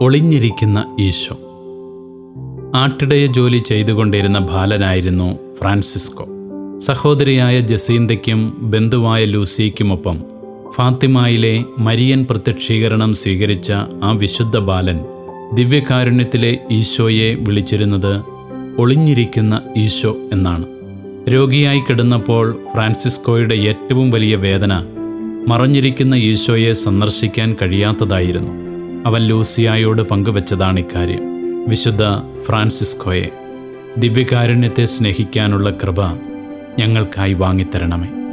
ഒളിഞ്ഞിരിക്കുന്ന ഈശോ ആട്ടിടയ ജോലി ചെയ്തുകൊണ്ടിരുന്ന ബാലനായിരുന്നു ഫ്രാൻസിസ്കോ സഹോദരിയായ ജസീന്തയ്ക്കും ബന്ധുവായ ലൂസിയ്ക്കുമൊപ്പം ഫാത്തിമായിലെ മരിയൻ പ്രത്യക്ഷീകരണം സ്വീകരിച്ച ആ വിശുദ്ധ ബാലൻ ദിവ്യകാരുണ്യത്തിലെ ഈശോയെ വിളിച്ചിരുന്നത് ഒളിഞ്ഞിരിക്കുന്ന ഈശോ എന്നാണ് രോഗിയായി കിടന്നപ്പോൾ ഫ്രാൻസിസ്കോയുടെ ഏറ്റവും വലിയ വേദന മറഞ്ഞിരിക്കുന്ന ഈശോയെ സന്ദർശിക്കാൻ കഴിയാത്തതായിരുന്നു അവൻ ലൂസിയായോട് പങ്കുവച്ചതാണ് ഇക്കാര്യം വിശുദ്ധ ഫ്രാൻസിസ്കോയെ ദിവ്യകാരുണ്യത്തെ സ്നേഹിക്കാനുള്ള കൃപ ഞങ്ങൾക്കായി വാങ്ങിത്തരണമേ